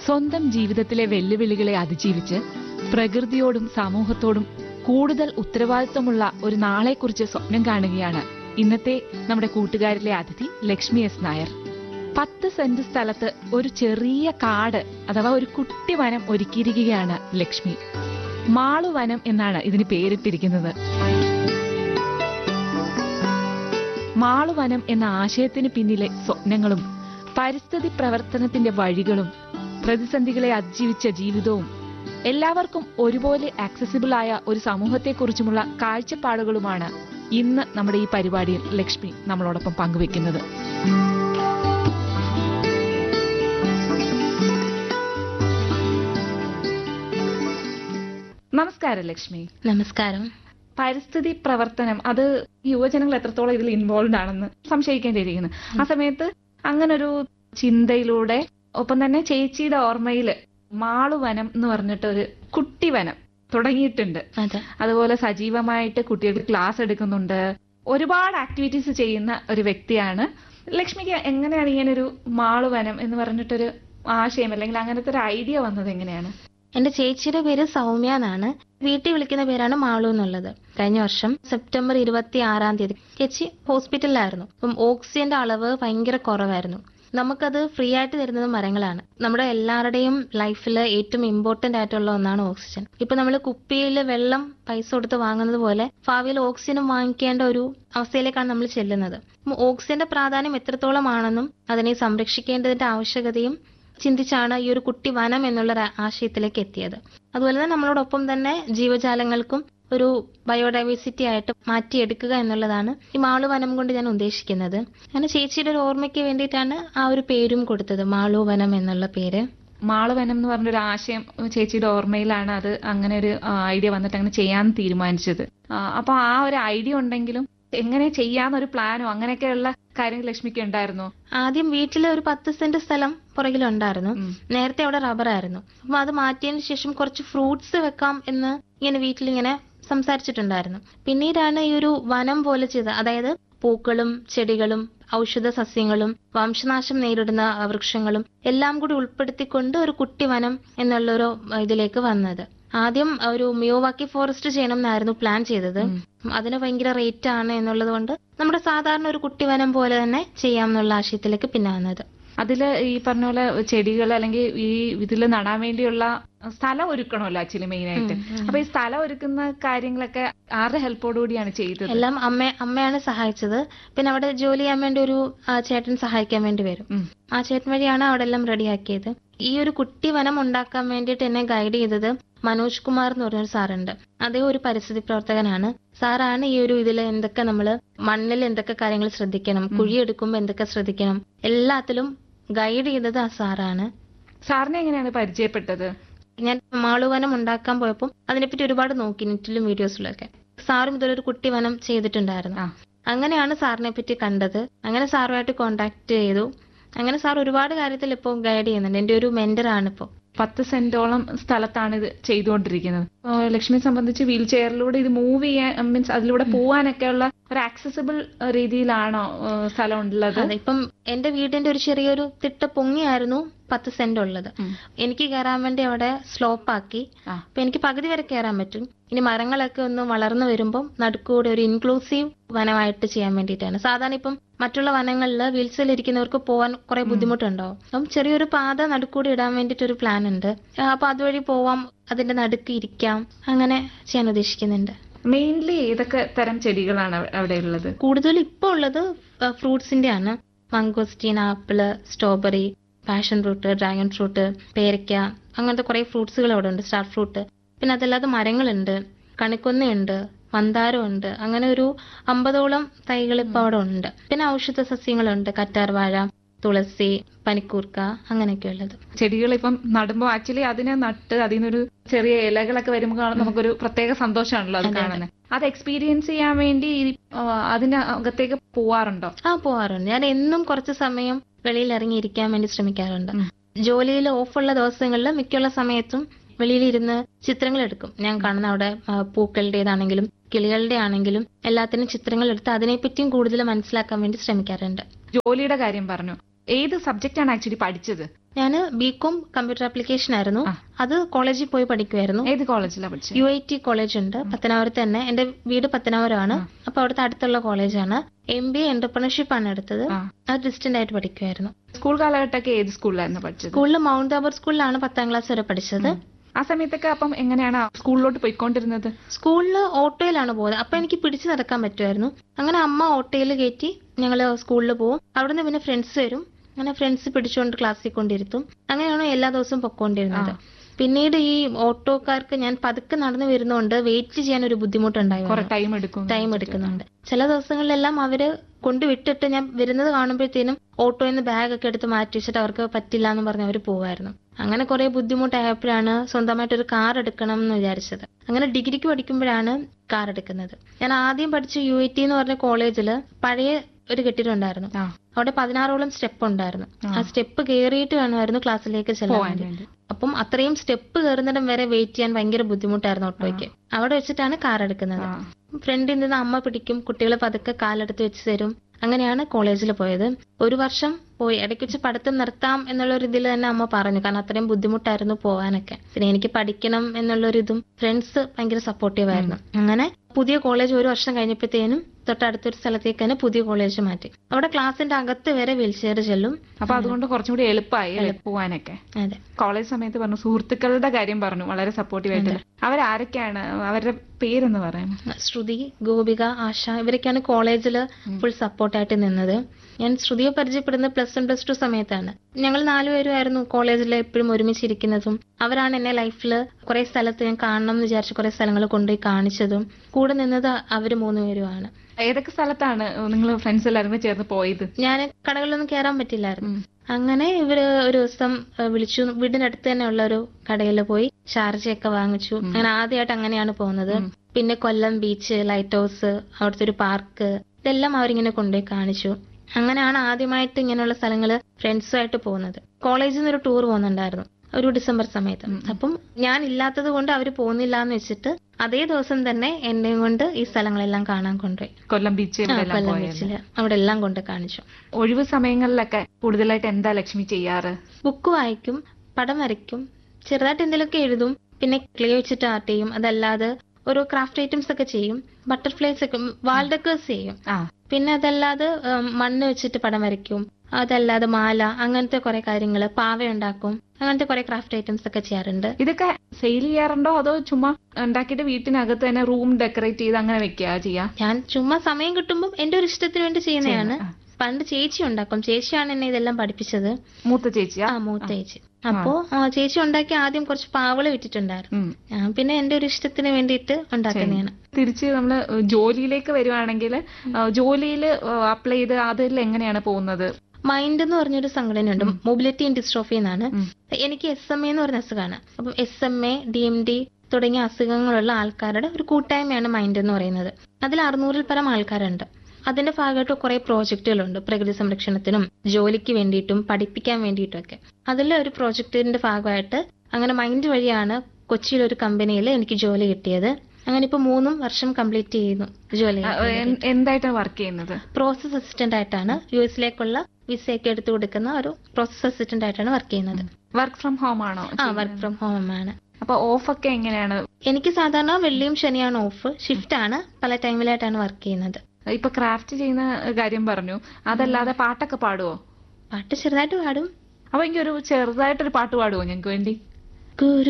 സ്വന്തം ജീവിതത്തിലെ വെല്ലുവിളികളെ അതിജീവിച്ച് പ്രകൃതിയോടും സമൂഹത്തോടും കൂടുതൽ ഉത്തരവാദിത്വമുള്ള ഒരു നാളെക്കുറിച്ച് സ്വപ്നം കാണുകയാണ് ഇന്നത്തെ നമ്മുടെ കൂട്ടുകാരിലെ അതിഥി ലക്ഷ്മി എസ് നായർ പത്ത് സെന്റ് സ്ഥലത്ത് ഒരു ചെറിയ കാട് അഥവാ ഒരു കുട്ടി വനം ഒരുക്കിയിരിക്കുകയാണ് ലക്ഷ്മി മാളുവനം എന്നാണ് ഇതിന് പേരിട്ടിരിക്കുന്നത് മാളുവനം എന്ന ആശയത്തിന് പിന്നിലെ സ്വപ്നങ്ങളും പരിസ്ഥിതി പ്രവർത്തനത്തിന്റെ വഴികളും പ്രതിസന്ധികളെ അതിജീവിച്ച ജീവിതവും എല്ലാവർക്കും ഒരുപോലെ ആക്സസിബിൾ ആയ ഒരു സമൂഹത്തെക്കുറിച്ചുമുള്ള കാഴ്ചപ്പാടുകളുമാണ് ഇന്ന് നമ്മുടെ ഈ പരിപാടിയിൽ ലക്ഷ്മി നമ്മളോടൊപ്പം പങ്കുവെക്കുന്നത് നമസ്കാരം ലക്ഷ്മി നമസ്കാരം പരിസ്ഥിതി പ്രവർത്തനം അത് യുവജനങ്ങൾ എത്രത്തോളം ഇതിൽ ഇൻവോൾവ് ആണെന്ന് സംശയിക്കേണ്ടിയിരിക്കുന്നു ആ സമയത്ത് അങ്ങനൊരു ചിന്തയിലൂടെ ഒപ്പം തന്നെ ചേച്ചിയുടെ ഓർമ്മയില് മാളുവനം എന്ന് പറഞ്ഞിട്ട് ഒരു കുട്ടിവനം തുടങ്ങിയിട്ടുണ്ട് അതെ അതുപോലെ സജീവമായിട്ട് കുട്ടികൾക്ക് ക്ലാസ് എടുക്കുന്നുണ്ട് ഒരുപാട് ആക്ടിവിറ്റീസ് ചെയ്യുന്ന ഒരു വ്യക്തിയാണ് ലക്ഷ്മിക്ക് എങ്ങനെയാണ് ഇങ്ങനെ ഒരു മാളുവനം എന്ന് പറഞ്ഞിട്ടൊരു ആശയം അല്ലെങ്കിൽ അങ്ങനത്തെ ഒരു ഐഡിയ വന്നത് എങ്ങനെയാണ് എന്റെ ചേച്ചിയുടെ പേര് സൗമ്യ എന്നാണ് വീട്ടിൽ വിളിക്കുന്ന പേരാണ് മാളു എന്നുള്ളത് കഴിഞ്ഞ വർഷം സെപ്റ്റംബർ ഇരുപത്തി ആറാം തീയതി ചേച്ചി ഹോസ്പിറ്റലിലായിരുന്നു അപ്പം ഓക്സിജന്റെ അളവ് ഭയങ്കര കുറവായിരുന്നു നമുക്കത് ഫ്രീ ആയിട്ട് തരുന്നത് മരങ്ങളാണ് നമ്മുടെ എല്ലാവരുടെയും ലൈഫിൽ ഏറ്റവും ഇമ്പോർട്ടന്റ് ആയിട്ടുള്ള ഒന്നാണ് ഓക്സിജൻ ഇപ്പൊ നമ്മൾ കുപ്പിയിൽ വെള്ളം പൈസ കൊടുത്ത് വാങ്ങുന്നത് പോലെ ഭാവിയിൽ ഓക്സിജനും വാങ്ങിക്കേണ്ട ഒരു അവസ്ഥയിലേക്കാണ് നമ്മൾ ചെല്ലുന്നത് അപ്പം ഓക്സിജന്റെ പ്രാധാന്യം എത്രത്തോളമാണെന്നും അതിനെ സംരക്ഷിക്കേണ്ടതിന്റെ ആവശ്യകതയും ചിന്തിച്ചാണ് ഈ ഒരു കുട്ടി വനം എന്നുള്ള ഒരു ആശയത്തിലേക്ക് എത്തിയത് അതുപോലെ തന്നെ നമ്മളോടൊപ്പം തന്നെ ജീവജാലങ്ങൾക്കും ഒരു ബയോഡൈവേഴ്സിറ്റി ആയിട്ട് മാറ്റിയെടുക്കുക എന്നുള്ളതാണ് ഈ മാളു വനം കൊണ്ട് ഞാൻ ഉദ്ദേശിക്കുന്നത് അങ്ങനെ ചേച്ചിയുടെ ഒരു ഓർമ്മയ്ക്ക് വേണ്ടിയിട്ടാണ് ആ ഒരു പേരും കൊടുത്തത് മാളു വനം എന്നുള്ള പേര് മാളവനം എന്ന് പറഞ്ഞൊരു ആശയം ചേച്ചിയുടെ ഓർമ്മയിലാണ് അത് അങ്ങനെ ഒരു ഐഡിയ വന്നിട്ട് അങ്ങനെ ചെയ്യാൻ തീരുമാനിച്ചത് ആ, അപ്പൊ ആ ഒരു ഐഡിയ ഉണ്ടെങ്കിലും എങ്ങനെ ചെയ്യാന്നൊരു പ്ലാനോ അങ്ങനെയൊക്കെയുള്ള കാര്യങ്ങൾ ലക്ഷ്മിക്ക് ഉണ്ടായിരുന്നോ ആദ്യം വീട്ടിലെ ഒരു പത്ത് സെന്റ് സ്ഥലം പുറകിലുണ്ടായിരുന്നു ഉം. നേരത്തെ അവിടെ റബ്ബറായിരുന്നു അപ്പൊ അത് മാറ്റിയതിനു ശേഷം കുറച്ച് ഫ്രൂട്ട്സ് വെക്കാം എന്ന് ഇങ്ങനെ വീട്ടിലിങ്ങനെ സംസാരിച്ചിട്ടുണ്ടായിരുന്നു പിന്നീടാണ് ഈ ഒരു വനം പോലെ ചെയ്തത് അതായത് പൂക്കളും ചെടികളും ഔഷധ സസ്യങ്ങളും വംശനാശം നേരിടുന്ന ആ, വൃക്ഷങ്ങളും എല്ലാം കൂടി ഉൾപ്പെടുത്തിക്കൊണ്ട് ഒരു കുട്ടി വനം എന്നുള്ളൊരു ആ, ഇതിലേക്ക് വന്നത് ആദ്യം ഒരു മിയോവാക്കി ഫോറസ്റ്റ് ചെയ്യണം എന്നായിരുന്നു പ്ലാൻ ചെയ്തത് അതിന് ഭയങ്കര റേറ്റ് ആണ് എന്നുള്ളത് കൊണ്ട് നമ്മുടെ സാധാരണ ഒരു കുട്ടിവനം പോലെ തന്നെ ചെയ്യാം എന്നുള്ള ആശയത്തിലേക്ക് പിന്നെ വന്നത് അതില് ഈ പറഞ്ഞ പോലെ ചെടികൾ അല്ലെങ്കിൽ ഈ ഇതില് നടാൻ വേണ്ടിയുള്ള സ്ഥലം ഒരുക്കണമല്ലോ ആക്ച്വലി മെയിൻ ആയിട്ട് അപ്പൊ ഈ സ്ഥലം ഒരുക്കുന്ന കാര്യങ്ങളൊക്കെ ആരുടെ ഹെൽപ്പോടുകൂടിയാണ് ചെയ്തത് എല്ലാം അമ്മ അമ്മയാണ് സഹായിച്ചത് പിന്നെ അവിടെ ജോലി ചെയ്യാൻ വേണ്ടി ഒരു ആ, ചേട്ടൻ സഹായിക്കാൻ വേണ്ടി വരും ഉം. ആ ചേട്ടൻ വഴിയാണ് അവിടെ എല്ലാം റെഡിയാക്കിയത് ഈ ഒരു കുട്ടി വനം ഉണ്ടാക്കാൻ വേണ്ടിയിട്ട് എന്നെ ഗൈഡ് ചെയ്തത് മനോജ് കുമാർ എന്ന് പറഞ്ഞൊരു സാറുണ്ട് അദ്ദേഹം ഒരു പരിസ്ഥിതി പ്രവർത്തകനാണ് സാറാണ് ഈ ഒരു ഇതിൽ എന്തൊക്കെ നമ്മള് മണ്ണിൽ എന്തൊക്കെ കാര്യങ്ങൾ ശ്രദ്ധിക്കണം കുഴിയെടുക്കുമ്പോൾ എന്തൊക്കെ ശ്രദ്ധിക്കണം എല്ലാത്തിലും ഗൈഡ് ചെയ്തത് ആ സാറാണ് സാറിനെ എങ്ങനെയാണ് പരിചയപ്പെട്ടത് ഞാൻ മാളുവനം ഉണ്ടാക്കാൻ പോയപ്പോൾ അതിനെപ്പറ്റി ഒരുപാട് നോക്കി നെറ്റിലും വീഡിയോസിലൊക്കെ സാറും ഇതൊരു കുട്ടി വനം ചെയ്തിട്ടുണ്ടായിരുന്നു ആ. അങ്ങനെയാണ് സാറിനെ പറ്റി കണ്ടത് അങ്ങനെ സാറുമായിട്ട് കോണ്ടാക്ട് ചെയ്തു അങ്ങനെ സാർ ഒരുപാട് കാര്യത്തിൽ ഇപ്പോൾ ഗൈഡ് ചെയ്യുന്നുണ്ട് എന്റെ ഒരു മെന്ററാണ് ഇപ്പോൾ പത്ത് സെന്റോളം സ്ഥലത്താണ് ഇത് ചെയ്തുകൊണ്ടിരിക്കുന്നത് ആ, ലക്ഷ്മിയെ സംബന്ധിച്ച് വീൽ ചെയറിലൂടെ ഇത് മൂവ് ചെയ്യാൻ മീൻസ് അതിലൂടെ പോവാനൊക്കെ ഉള്ള ഒരു ആക്സസിബിൾ രീതിയിലാണോ ആ, സ്ഥലം ഉള്ളത് അതെ ഇപ്പം എന്റെ വീടിന്റെ ഒരു ചെറിയൊരു തിട്ട പൊങ്ങിയായിരുന്നു പത്ത് സെന്റ് ഉള്ളത് ഉം. എനിക്ക് കയറാൻ വേണ്ടി അവിടെ സ്ലോപ്പ് ആക്കി ആ. അപ്പൊ എനിക്ക് പകുതി വരെ കയറാൻ പറ്റും ഇനി മരങ്ങളൊക്കെ ഒന്ന് വളർന്നു വരുമ്പോൾ നടുക്കൂടെ ഒരു ഇൻക്ലൂസീവ് വനമായിട്ട് ചെയ്യാൻ വേണ്ടിയിട്ടാണ് സാധാരണ ഇപ്പം മറ്റുള്ള വനങ്ങളിൽ വീൽസിൽ ഇരിക്കുന്നവർക്ക് പോകാൻ കുറെ ബുദ്ധിമുട്ടുണ്ടാവും അപ്പം ചെറിയൊരു പാത നടുക്കൂടെ ഇടാൻ വേണ്ടിയിട്ട് ഒരു പ്ലാൻ ഉണ്ട് ആ, അപ്പൊ അതുവഴി പോവാം അതിന്റെ നടുക്ക് ഇരിക്കാം അങ്ങനെ ചെയ്യാൻ ഉദ്ദേശിക്കുന്നുണ്ട് മെയിൻലി ഏതൊക്കെ തരം ചെടികളാണ് അവ- അവിടെ ഉള്ളത് കൂടുതൽ ഇപ്പോൾ ഉള്ളത് ഫ്രൂട്ട്സിന്റെ ആണ് mangosteen apple strawberry passion fruit dragon fruit പേരയ്ക്ക അങ്ങനത്തെ കുറെ ഫ്രൂട്ട്സുകൾ അവിടെ ഉണ്ട് സ്റ്റാർ ഫ്രൂട്ട് പിന്നെ അതല്ലാതെ മരങ്ങളുണ്ട് കണിക്കൊന്നയുണ്ട് മന്ദാരമുണ്ട് അങ്ങനെ ഒരു അമ്പതോളം തൈകൾ ഇപ്പൊ അവിടെ ഉണ്ട് പിന്നെ ഔഷധ സസ്യങ്ങളുണ്ട് കറ്റാർ വാഴ തുളസി പനിക്കൂർക്ക അങ്ങനെയൊക്കെ ഉള്ളത് ചെടികൾ ഇപ്പം നടുമ്പോൾ ആക്ച്വലി അതിനെ നട്ട് അതിൽ നിന്നൊരു ചെറിയ ഇലകളൊക്കെ വരുമ്പോൾ കാണുമ്പോൾ നമുക്കൊരു പ്രത്യേക സന്തോഷമാണല്ലോ അത് അതെ, അതെ. കാണുന്നത് അത് എക്സ്പീരിയൻസ് ചെയ്യാൻ വേണ്ടി ഈ, ആ, അതിന്റെ അകത്തേക്ക് പോവാറുണ്ടോ ആ പോവാറുണ്ട് ഞാൻ എന്നും കുറച്ച് സമയം വെളിയിൽ ഇറങ്ങി ഇരിക്കാൻ വേണ്ടി ശ്രമിക്കാറുണ്ട് ഉം. ജോലിയിൽ ഓഫുള്ള ദിവസങ്ങളിൽ മിക്കുള്ള സമയത്തും വെളിയിലിരുന്ന് ചിത്രങ്ങൾ എടുക്കും ഞാൻ കാണുന്ന അവിടെ ആ, പൂക്കളുടേതാണെങ്കിലും കിളികളുടെ ആണെങ്കിലും എല്ലാത്തിനും ചിത്രങ്ങൾ എടുത്ത് അതിനെപ്പറ്റിയും കൂടുതൽ മനസ്സിലാക്കാൻ വേണ്ടി ശ്രമിക്കാറുണ്ട് ജോലിയുടെ കാര്യം പറഞ്ഞു ഏത് സബ്ജക്റ്റ് ആണ് ആക്ച്വലി പഠിച്ചത് ഞാൻ ബി കോം കമ്പ്യൂട്ടർ ആപ്ലിക്കേഷൻ ആയിരുന്നു ആ. അത് കോളേജിൽ പോയി പഠിക്കുമായിരുന്നു ഏത് കോളേജിലാണ് പഠിച്ചത് യു ഐ ടി കോളേജ് ഉണ്ട് പത്തനാപുരത്ത് തന്നെ എന്റെ വീട് പത്തനാപുരമാണ് അപ്പൊ അവിടുത്തെ അടുത്തുള്ള കോളേജാണ് എം ബി എ എന്റർപ്രണർഷിപ്പ് ആണ് എടുത്തത് ആ. അത് ഡിസ്റ്റന്റ് ആയിട്ട് പഠിക്കുമായിരുന്നു സ്കൂൾ കാലഘട്ടമൊക്കെ ഏത് സ്കൂളിലായിരുന്നു പഠിച്ചത് സ്കൂളിൽ മൗണ്ട് ആബർ സ്കൂളിലാണ് പത്താം ക്ലാസ് വരെ പഠിച്ചത് ആ സമയത്തൊക്കെ അപ്പം എങ്ങനെയാണ് സ്കൂളിലോട്ട് പോയിക്കൊണ്ടിരുന്നത് സ്കൂളിൽ ഓട്ടോയിലാണ് പോകുന്നത് അപ്പൊ എനിക്ക് പിടിച്ചു നടക്കാൻ പറ്റുമായിരുന്നു അങ്ങനെ അമ്മ ഓട്ടോയിൽ കയറ്റി ഞങ്ങൾ സ്കൂളിൽ പോകും അവിടുന്ന് പിന്നെ ഫ്രണ്ട്സ് വരും അങ്ങനെ ഫ്രണ്ട്സ് പിടിച്ചുകൊണ്ട് ക്ലാസ്സിൽ കൊണ്ടിരുത്തും അങ്ങനെയാണ് എല്ലാ ദിവസവും പൊക്കോണ്ടിരുന്നത് പിന്നീട് ഈ ഓട്ടോക്കാർക്ക് ഞാൻ പതുക്കെ നടന്നു വരുന്നതുകൊണ്ട് വെയിറ്റ് ചെയ്യാൻ ഒരു ബുദ്ധിമുട്ടുണ്ടായി കുറെ ടൈം എടുക്കും ടൈം എടുക്കുന്നുണ്ട് ചില ദിവസങ്ങളിലെല്ലാം അവര് കൊണ്ടുവിട്ടിട്ട് ഞാൻ വരുന്നത് കാണുമ്പോഴത്തേനും ഓട്ടോയിൽ നിന്ന് ബാഗ് ഒക്കെ എടുത്ത് മാറ്റി വെച്ചിട്ട് അവർക്ക് പറ്റില്ല എന്ന് പറഞ്ഞ് അവർ പോവായിരുന്നു അങ്ങനെ കുറെ ബുദ്ധിമുട്ടായപ്പോഴാണ് സ്വന്തമായിട്ട് ഒരു കാർ എടുക്കണം എന്ന് വിചാരിച്ചത് അങ്ങനെ ഡിഗ്രിക്ക് പഠിക്കുമ്പോഴാണ് കാർ എടുക്കുന്നത് ഞാൻ ആദ്യം പഠിച്ച യു ഐ ടി എന്ന് പറഞ്ഞ കോളേജിൽ പഴയ ഒരു കെട്ടിടം ഉണ്ടായിരുന്നു ആ അവിടെ പതിനാറോളം സ്റ്റെപ്പ് ഉണ്ടായിരുന്നു ആ. ആ സ്റ്റെപ്പ് കയറിയിട്ട് വേണമായിരുന്നു ക്ലാസ്സിലേക്ക് ചെല്ലാൻ പോവാൻ വേണ്ടി വേണ്ടി അപ്പം അത്രയും സ്റ്റെപ്പ് കയറുന്നിടം വരെ വെയിറ്റ് ചെയ്യാൻ ഭയങ്കര ബുദ്ധിമുട്ടായിരുന്നു ഓട്ടോയ്ക്ക് അവിടെ വെച്ചിട്ടാണ് കാർ എടുക്കുന്നത് ആ. ഫ്രണ്ടിൽ നിന്ന് അമ്മ പിടിക്കും കുട്ടികൾ പതുക്കെ കാലെടുത്ത് വെച്ച് തരും അങ്ങനെയാണ് കോളേജിൽ പോയത് ഒരു വർഷം പോയി ഇടയ്ക്ക് വെച്ച് പഠിത്തം നിർത്താം എന്നുള്ള ഒരു ഇതിൽ തന്നെ അമ്മ പറഞ്ഞു കാരണം അത്രയും ബുദ്ധിമുട്ടായിരുന്നു പോകാനൊക്കെ പിന്നെ എനിക്ക് പഠിക്കണം എന്നുള്ളൊരു ഇതും ഫ്രണ്ട്സ് ഭയങ്കര സപ്പോർട്ടീവ് ആയിരുന്നു അങ്ങനെ പുതിയ കോളേജ് ഒരു വർഷം കഴിഞ്ഞപ്പോഴത്തേനും തൊട്ടടുത്തൊരു സ്ഥലത്തേക്ക് തന്നെ പുതിയ കോളേജ് മാറ്റി അവിടെ ക്ലാസിന്റെ അകത്ത് വരെ വീൽ ചെയർ ചെല്ലും അപ്പൊ അതുകൊണ്ട് കുറച്ചും കൂടി എളുപ്പമായി അല്ലേ പോവാനൊക്കെ അതെ കോളേജ് സമയത്ത് പറഞ്ഞു സുഹൃത്തുക്കളുടെ കാര്യം പറഞ്ഞു വളരെ സപ്പോർട്ടീവ് ആയിട്ട് അവരാരൊക്കെയാണ് അവരുടെ പേരൊന്ന് പറയാം ശ്രുതി ഗോപിക ആശ ഇവരൊക്കെയാണ് കോളേജിൽ ഫുൾ സപ്പോർട്ടായിട്ട് നിന്നത് ഞാൻ ശ്രുതിയെ പരിചയപ്പെടുന്നത് പ്ലസ് വൺ പ്ലസ് ടു സമയത്താണ് ഞങ്ങൾ നാലുപേരുമായിരുന്നു കോളേജിൽ എപ്പോഴും ഒരുമിച്ചിരിക്കുന്നതും അവരാണ് എന്നെ ലൈഫിൽ കുറെ സ്ഥലത്ത് ഞാൻ കാണണം എന്ന് വിചാരിച്ച് കുറെ സ്ഥലങ്ങൾ കൊണ്ടുപോയി കാണിച്ചതും കൂടെ നിന്നത് അവര് മൂന്നുപേരുമാണ് ഏതൊക്കെ സ്ഥലത്താണ് നിങ്ങൾ ഫ്രണ്ട്സ് എല്ലാവരും കൂടെ ചേർന്ന് പോയത് ഞാൻ കടകളിലൊന്നും കയറാൻ പറ്റില്ലായിരുന്നു ഉം. അങ്ങനെ ഇവര് ഒരു ദിവസം ഏഹ്, വിളിച്ചു വീടിനടുത്ത് തന്നെ ഉള്ള ഒരു കടയിൽ പോയി ഷാർജയൊക്കെ വാങ്ങിച്ചു അങ്ങനെ ആദ്യമായിട്ട് അങ്ങനെയാണ് പോകുന്നത് പിന്നെ കൊല്ലം ബീച്ച് ലൈറ്റ് ഹൗസ് അവിടുത്തെ ഒരു പാർക്ക് ഇതെല്ലാം അവരിങ്ങനെ കൊണ്ടുപോയി കാണിച്ചു അങ്ങനെയാണ് ആദ്യമായിട്ട് ഇങ്ങനെയുള്ള സ്ഥലങ്ങള് ഫ്രണ്ട്സുമായിട്ട് പോകുന്നത് കോളേജിൽ നിന്ന് ഒരു ടൂർ പോകുന്നുണ്ടായിരുന്നു ഒരു ഡിസംബർ സമയത്ത് അപ്പം ഞാൻ ഇല്ലാത്തത് കൊണ്ട് അവര് പോകുന്നില്ല എന്ന് വെച്ചിട്ട് അതേ ദിവസം തന്നെ എന്നെയും കൊണ്ട് ഈ സ്ഥലങ്ങളെല്ലാം കാണാൻ കൊണ്ടുപോയി കൊല്ലം ബീച്ച് ആ, ഇവിടെ എല്ലാം കൊല്ലം പോയത് ബീച്ചില് അവിടെ എല്ലാം കൊണ്ട് കാണിച്ചു ഒഴിവ് സമയങ്ങളിലൊക്കെ കൂടുതലായിട്ട് എന്താ ലക്ഷ്മി ചെയ്യാറ് ബുക്ക് വായിക്കും പടം വരയ്ക്കും ചെറുതായിട്ട് എന്തെങ്കിലുമൊക്കെ എഴുതും പിന്നെ ക്ലേ വെച്ചിട്ട് ആർട്ട് ചെയ്യും അതല്ലാതെ ഓരോ ക്രാഫ്റ്റ് ഐറ്റംസ് ഒക്കെ ചെയ്യും ബട്ടർഫ്ലൈസ് ഒക്കെ വാൾ ഡെക്കേഴ്സ് ചെയ്യും ആ പിന്നെ അതല്ലാതെ ഉം, മണ്ണ് വെച്ചിട്ട് പടം വരയ്ക്കും അതല്ലാതെ മാല അങ്ങനത്തെ കുറെ കാര്യങ്ങൾ പാവ ഉണ്ടാക്കും അങ്ങനത്തെ കുറെ ക്രാഫ്റ്റ് ഐറ്റംസ് ഒക്കെ ചെയ്യാറുണ്ട് ഇതൊക്കെ സെയിൽ ചെയ്യാറുണ്ടോ അതോ ചുമ്മാ ഉണ്ടാക്കിയിട്ട് വീട്ടിനകത്ത് തന്നെ റൂം ഡെക്കറേറ്റ് ചെയ്ത് അങ്ങനെ വെക്കുക ചെയ്യാ ഞാൻ ചുമ്മാ സമയം കിട്ടുമ്പോൾ എന്റെ ഒരു ഇഷ്ടത്തിന് വേണ്ടി ചെയ്യുന്നതാണ് ചെയ്യുന്ന, പണ്ട് ചേച്ചി ഉണ്ടാക്കും ചേച്ചിയാണ് എന്നെ ഇതെല്ലാം പഠിപ്പിച്ചത് മൂത്ത ചേച്ചിയാ ആ മൂത്ത ചേച്ചി അപ്പോ ആ, ചേച്ചി ഉണ്ടാക്കി ആദ്യം കുറച്ച് പാവള് വിറ്റിട്ടുണ്ടായിരുന്നു ഉം. ഞാൻ പിന്നെ എന്റെ ഒരു ഇഷ്ടത്തിന് വേണ്ടിയിട്ട് ഉണ്ടാക്കുന്നതാണ് തിരിച്ച് നമ്മള് ജോലിയിലേക്ക് വരുവാണെങ്കിൽ ജോലിയിൽ അപ്ലൈ ചെയ്ത് അതിൽ എങ്ങനെയാണ് പോകുന്നത് മൈൻഡ് എന്ന് പറഞ്ഞൊരു സംഘടനയുണ്ട് മൊബിലിറ്റി ഇൻ ഡിസ്ട്രോഫി എന്നാണ് ഉം. എനിക്ക് എസ് എം എ എന്ന് പറഞ്ഞ അസുഖമാണ് അപ്പം S M A D M D തുടങ്ങിയ അസുഖങ്ങളുള്ള ആൾക്കാരുടെ ഒരു കൂട്ടായ്മയാണ് മൈൻഡ് എന്ന് പറയുന്നത് അതിൽ അറുന്നൂറിൽ പരം ആൾക്കാരുണ്ട് അതിന്റെ ഭാഗമായിട്ട് കുറെ പ്രോജക്റ്റുകളുണ്ട് പ്രകൃതി സംരക്ഷണത്തിനും ജോലിക്ക് വേണ്ടിയിട്ടും പഠിപ്പിക്കാൻ വേണ്ടിയിട്ടും ഒക്കെ അതിലെ ഒരു പ്രോജക്റ്റിന്റെ ഭാഗമായിട്ട് അങ്ങനെ മൈൻഡ് വഴിയാണ് കൊച്ചിയിൽ ഒരു കമ്പനിയിൽ എനിക്ക് ജോലി കിട്ടിയത് അങ്ങനെ ഇപ്പൊ മൂന്നും വർഷം കംപ്ലീറ്റ് ചെയ്യുന്നു ജോലി ആ, എൻ- എന്തായിട്ടാണ് വർക്ക് ചെയ്യുന്നത് പ്രോസസ് അസിസ്റ്റന്റ് ആയിട്ടാണ് യു എസിലേക്കുള്ള വിസയൊക്കെ എടുത്തു കൊടുക്കുന്ന ഒരു പ്രോസസ് അസിസ്റ്റന്റ് ആയിട്ടാണ് വർക്ക് ചെയ്യുന്നത് വർക്ക് ഫ്രം ഹോം ആണോ ആ വർക്ക് ഫ്രം ഹോം ആണ് അപ്പൊ ഓഫൊക്കെ എങ്ങനെയാണ് എനിക്ക് സാധാരണ വെള്ളിയും ശനിയാണ് ഓഫ് ഷിഫ്റ്റ് ആണ് പല ടൈമിലായിട്ടാണ് വർക്ക് ചെയ്യുന്നത് ഇപ്പൊ ക്രാഫ്റ്റ് ചെയ്യുന്ന കാര്യം പറഞ്ഞു അതല്ലാതെ പാട്ടൊക്കെ പാടുവോ പാട്ട് ചെറുതായിട്ട് പാടും അപ്പൊ എനിക്ക് ഒരു ചെറുതായിട്ടൊരു പാട്ട് പാടുവോ ഞങ്ങൾക്ക് വേണ്ടി ഗുരു